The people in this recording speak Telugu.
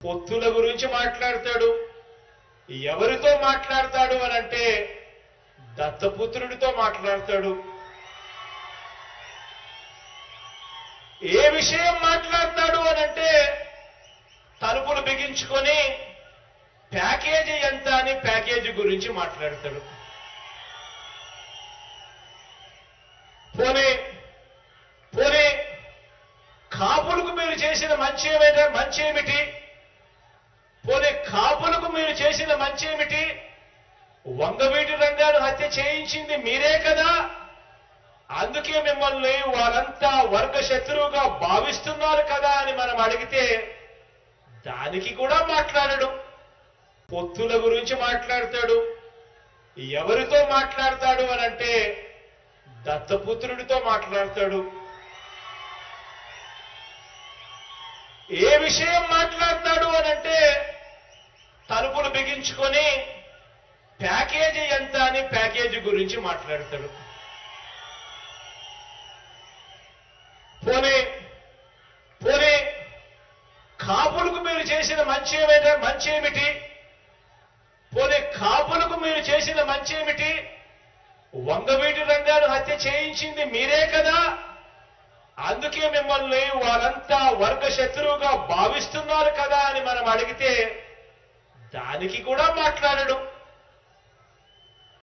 పొత్తుల గురించి మాట్లాడతాడు ఎవరితో మాట్లాడతాడు అని అంటే దత్తపుత్రుడితో మాట్లాడతాడు ఏ విషయం మాట్లాడతాడు అని అంటే తలుపులు బిగించుకొని ప్యాకేజీ ఎంత అని ప్యాకేజీ గురించి మాట్లాడతాడు పోనీ పోనీ కాపులకు మీరు చేసిన మంచి ఏమైనా మంచి ఏమిటి పోనీ కాపులకు మీరు చేసిన మంచి ఏమిటి వంగవీటి రంగాను హత్య చేయించింది మీరే కదా అందుకే మిమ్మల్ని వారంతా వర్గ శత్రువుగా భావిస్తున్నారు కదా అని మనం అడిగితే దానికి కూడా మాట్లాడడు పొత్తుల గురించి మాట్లాడతాడు ఎవరితో మాట్లాడతాడు అని అంటే దత్తపుత్రుడితో మాట్లాడతాడు ఏ విషయం మాట్లాడతాడు అని అంటే తలుపులు బిగించుకొని ప్యాకేజీ ఎంత అని ప్యాకేజీ గురించి మాట్లాడతాడు పోనీ పోనీ కాపులకు మీరు చేసిన మంచి ఏమైనా మంచి ఏమిటి పోనీ కాపులకు మీరు చేసిన మంచి ఏమిటి వంగవీటి రంగాను హత్య చేయించింది మీరే కదా అందుకే మిమ్మల్ని వారంతా వర్గ శత్రువుగా భావిస్తున్నారు కదా అని మనం అడిగితే దానికి కూడా మాట్లాడడు